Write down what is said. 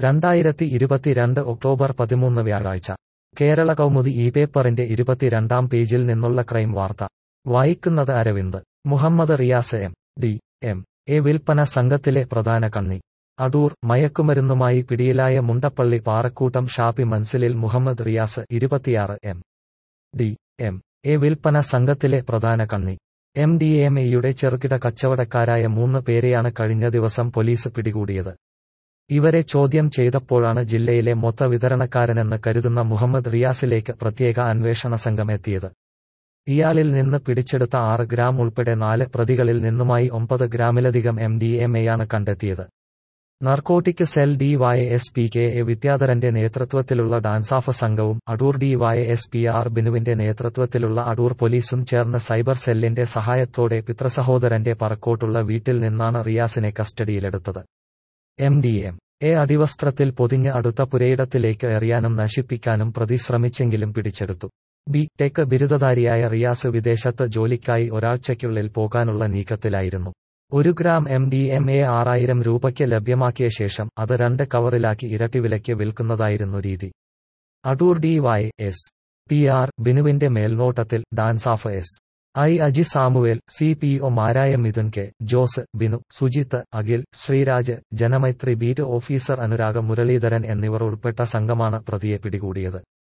രണ്ടായിരത്തി ഇരുപത്തിരണ്ട് ഒക്ടോബർ പതിമൂന്ന് വ്യാഴാഴ്ച കേരള കൗമുദി ഈ പേപ്പറിന്റെ ഇരുപത്തിരണ്ടാം പേജിൽ നിന്നുള്ള ക്രൈം വാർത്ത വായിക്കുന്നത് Aravind Muhammad Riyas M D M A വിൽപ്പന സംഘത്തിലെ പ്രധാന കണ്ണി അടൂർ മയക്കുമരുന്നുമായി പിടിയിലായ മുണ്ടപ്പള്ളി പാറക്കൂട്ടം ഷാപ്പി മൻസിലിൽ മുഹമ്മദ് റിയാസ് ഇരുപത്തിയാറ് എം ഡി എം എ വിൽപ്പന സംഘത്തിലെ പ്രധാന കണ്ണി എം ഡി എം എയുടെ ചെറുകിട കച്ചവടക്കാരായ മൂന്ന് പേരെയാണ് കഴിഞ്ഞ ദിവസം പോലീസ് പിടികൂടിയത് ഇവരെ ചോദ്യം ചെയ്തപ്പോഴാണ് ജില്ലയിലെ മൊത്ത വിതരണക്കാരനെന്ന് കരുതുന്ന മുഹമ്മദ് റിയാസിലേക്ക് പ്രത്യേക അന്വേഷണ സംഘം എത്തിയത് ഇയാളിൽ നിന്ന് പിടിച്ചെടുത്ത ആറ് ഗ്രാം ഉൾപ്പെടെ നാല് പ്രതികളിൽ നിന്നുമായി ഒമ്പത് ഗ്രാമിലധികം എം ഡി എം എയാണ് കണ്ടെത്തിയത് narcotic cell D Y S P K A വിദ്യാധരന്റെ നേതൃത്വത്തിലുള്ള ഡാൻസാഫ് സംഘവും Adoor D Y S P R ബിനുവിന്റെ നേതൃത്വത്തിലുള്ള അടൂർ പോലീസും ചേർന്ന് സൈബർ സെല്ലിന്റെ സഹായത്തോടെ പിതൃസഹോദരന്റെ പറക്കോട്ടുള്ള വീട്ടിൽ നിന്നാണ് റിയാസിനെ കസ്റ്റഡിയിലെടുത്തത് എം ഡി എം എ അടിവസ്ത്രത്തിൽ പൊതിഞ്ഞ് അടുത്ത പുരയിടത്തിലേക്ക് എറിയാനും നശിപ്പിക്കാനും പ്രതി ശ്രമിച്ചെങ്കിലും പിടിച്ചെടുത്തു ബി ടെക് ബിരുദധാരിയായ റിയാസ് വിദേശത്ത് ജോലിക്കായി ഒരാഴ്ചയ്ക്കുള്ളിൽ പോകാനുള്ള നീക്കത്തിലായിരുന്നു ഒരു gram M D M A ആറായിരം രൂപയ്ക്ക് ലഭ്യമാക്കിയ ശേഷം അത് രണ്ട് കവറിലാക്കി ഇരട്ടി വിലയ്ക്ക് വിൽക്കുന്നതായിരുന്നു രീതി Adoor D Y S P R ബിനുവിന്റെ മേൽനോട്ടത്തിൽ DANSAF S I Aji Samuel C P ഒമാരായ Mithun K Jose Binu Sujith Akhil Sreeraj Janamaithri beat officer Anuraga Muralidharan എന്നിവർ ഉൾപ്പെട്ട സംഘമാണ് പ്രതിയെ പിടികൂടിയത്